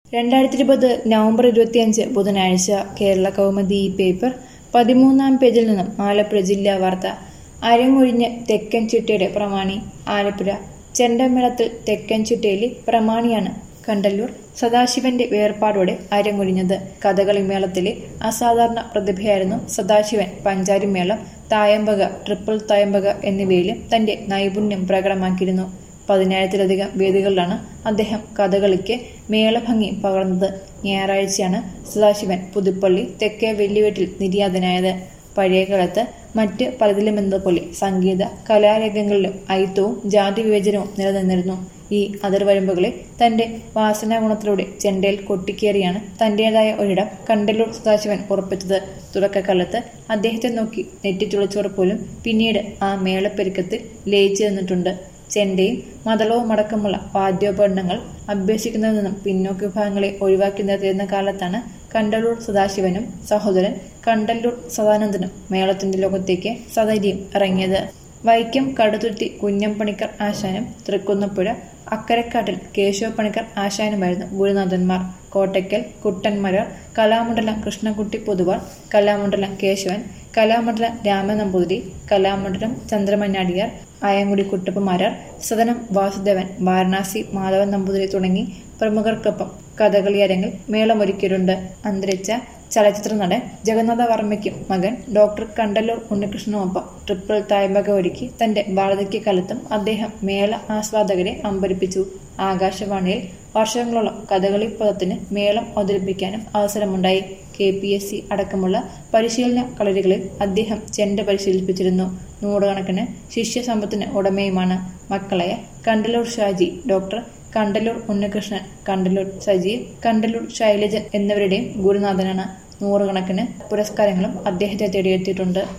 രണ്ടായിരത്തി ഇരുപത് നവംബർ ഇരുപത്തിയഞ്ച് ബുധനാഴ്ച കേരള കൗമുദി ഈ പേപ്പർ പതിമൂന്നാം പേജിൽ നിന്നും ആലപ്പുഴ ജില്ലാ വാർത്ത അരങ്ങൊഴിഞ്ഞ് തെക്കൻ ചിട്ടയുടെ പ്രമാണി ആലപ്പുഴ ചെണ്ടമേളത്തിൽ തെക്കൻ ചിട്ടയിലെ പ്രമാണിയാണ് കണ്ടല്ലൂർ സദാശിവന്റെ വേർപാടോടെ അരങ്ങൊഴിഞ്ഞത് കഥകളി മേളത്തിലെ അസാധാരണ പ്രതിഭയായിരുന്നു സദാശിവൻ പഞ്ചാരിമേളം തായമ്പക ട്രിപ്പിൾ തായമ്പക എന്നിവയിലും തന്റെ നൈപുണ്യം പ്രകടമാക്കിയിരുന്നു പതിനായിരത്തിലധികം വേദികളിലാണ് അദ്ദേഹം കഥകളിക്ക് മേളഭംഗി പകർന്നത് ഞായറാഴ്ചയാണ് സദാശിവൻ പുതുപ്പള്ളി തെക്കേ വെല്ലുവീട്ടിൽ നിര്യാതനായത് പഴയകാലത്ത് മറ്റ് പലതിലുമെന്നതുപോലെ സംഗീത കലാരംഗങ്ങളിലും ഐത്തവും ജാതി വിവേചനവും നിലനിന്നിരുന്നു ഈ അതിർവരമ്പുകളെ തന്റെ വാസനാഗുണത്തിലൂടെ ചെണ്ടയിൽ കൊട്ടിക്കേറിയാണ് തന്റേതായ ഒരിടം കണ്ടല്ലൂർ സദാശിവൻ ഉറപ്പിച്ചത് തുടക്കകാലത്ത് അദ്ദേഹത്തെ നോക്കി നെറ്റിച്ചുളിച്ചവർ പോലും പിന്നീട് ആ മേളപ്പെരുക്കത്തിൽ ലയിച്ചു നിന്നിട്ടുണ്ട് ചെണ്ടയും മതളവും അടക്കമുള്ള വാദ്യോപകരണങ്ങൾ അഭ്യസിക്കുന്നതിൽ നിന്നും പിന്നോക്ക വിഭാഗങ്ങളെ ഒഴിവാക്കി നിർത്തിയിരുന്ന കാലത്താണ് കണ്ടല്ലൂർ സദാശിവനും സഹോദരൻ കണ്ടല്ലൂർ സദാനന്ദനും മേളത്തിന്റെ ലോകത്തേക്ക് സധൈര്യം ഇറങ്ങിയത് വൈക്കം കടുത്തുരുത്തി കുഞ്ഞംപണിക്കർ ആശാനും തൃക്കുന്നപ്പുഴ അക്കരക്കാട്ടിൽ കേശവ പണിക്കർ ആശാനുമായിരുന്നു ഗുരുനാഥന്മാർ കോട്ടയ്ക്കൽ കുട്ടൻമരർ കലാമണ്ഡലം കൃഷ്ണൻകുട്ടി പൊതുവാൾ കലാമണ്ഡലം കേശവൻ കലാമണ്ഡലം രാമനമ്പൂതിരി കലാമണ്ഡലം ചന്ദ്രമന്നാടിയാർ ആയങ്കുടി കുട്ടപ്പമാരാർ സദനം വാസുദേവൻ വാരണാസി മാധവൻ നമ്പൂതിരി തുടങ്ങി പ്രമുഖർക്കൊപ്പം കഥകളി അരങ്ങിൽ മേളമൊരുക്കിയിട്ടുണ്ട് അന്തരിച്ച ചലച്ചിത്ര നടൻ ജഗന്നാഥ വർമ്മയ്ക്കും മകൻ ഡോക്ടർ കണ്ടല്ലൂർ ഉണ്ണികൃഷ്ണനുമൊപ്പം ട്രിപ്പിൾ തായ്മക ഒരുക്കി തന്റെ വാർദ്ധക്യകാലത്തും അദ്ദേഹം മേള ആസ്വാദകരെ അമ്പരിപ്പിച്ചു ആകാശവാണിയിൽ വർഷങ്ങളോളം കഥകളി പദത്തിന് മേളം അവതരിപ്പിക്കാനും അവസരമുണ്ടായി കെ പി എസ് സി അടക്കമുള്ള പരിശീലന കളരികളിൽ അദ്ദേഹം ചെണ്ട പരിശീലിപ്പിച്ചിരുന്നു നൂറുകണക്കിന് ശിഷ്യസമ്പത്തിന് ഉടമയുമാണ് മക്കളായ കണ്ടല്ലൂർ ഷാജി ഡോക്ടർ കണ്ടല്ലൂർ ഉണ്ണികൃഷ്ണൻ കണ്ടല്ലൂർ സജീവ് കണ്ടല്ലൂർ ശൈലജൻ എന്നിവരുടെയും ഗുരുനാഥനാണ് നൂറുകണക്കിന് പുരസ്കാരങ്ങളും അദ്ദേഹത്തെ തേടിയെത്തിയിട്ടുണ്ട്